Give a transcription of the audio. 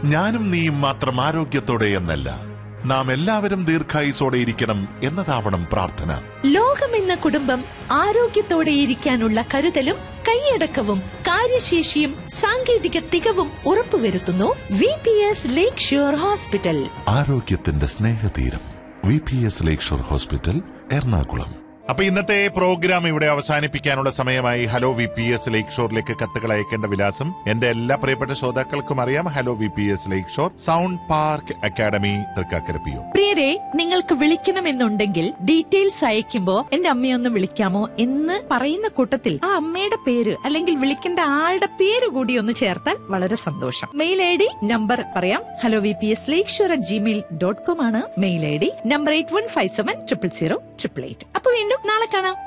ഞാനും നീയും മാത്രം ആരോഗ്യത്തോടെ എന്നല്ല നാം എല്ലാവരും ദീർഘായുസോടെ ഇരിക്കണം എന്നതാവണം പ്രാർത്ഥന ലോകമെന്ന കുടുംബം ആരോഗ്യത്തോടെ ഇരിക്കാനുള്ള കരുതലും കൈയടക്കവും കാര്യശേഷിയും സാങ്കേതിക തികവും ഉറപ്പുവരുത്തുന്നു V P S lakeshore hospital ആരോഗ്യത്തിന്റെ സ്നേഹതീരം V P S lakeshore hospital Ernakulam അപ്പൊ ഇന്നത്തെ പ്രോഗ്രാം ഇവിടെ അവസാനിപ്പിക്കാനുള്ള സമയമായി hello V P S lake ഷോറിലേക്ക് കത്തുകൾ അയക്കേണ്ട വിലാസം എന്റെ എല്ലാ പ്രിയപ്പെട്ട ശ്രോതാക്കൾക്കും അറിയാം hello V P S lakeshore sound park academy Thrikkakara P O പ്രിയരെ നിങ്ങൾക്ക് വിളിക്കണമെന്നുണ്ടെങ്കിൽ ഡീറ്റെയിൽസ് അയക്കുമ്പോ എന്റെ അമ്മയൊന്ന് വിളിക്കാമോ എന്ന് പറയുന്ന കൂട്ടത്തിൽ ആ അമ്മയുടെ പേര് അല്ലെങ്കിൽ വിളിക്കേണ്ട ആളുടെ പേര് കൂടി ഒന്ന് ചേർത്താൽ വളരെ സന്തോഷം മെയിൽ ഐ ഡി നമ്പർ പറയാം hello V P S lakeshore at Gmail dot com ആണ് mail I D number eight one five seven triple zero triple eight അപ്പൊ വീണ്ടും നാളെ കാണാം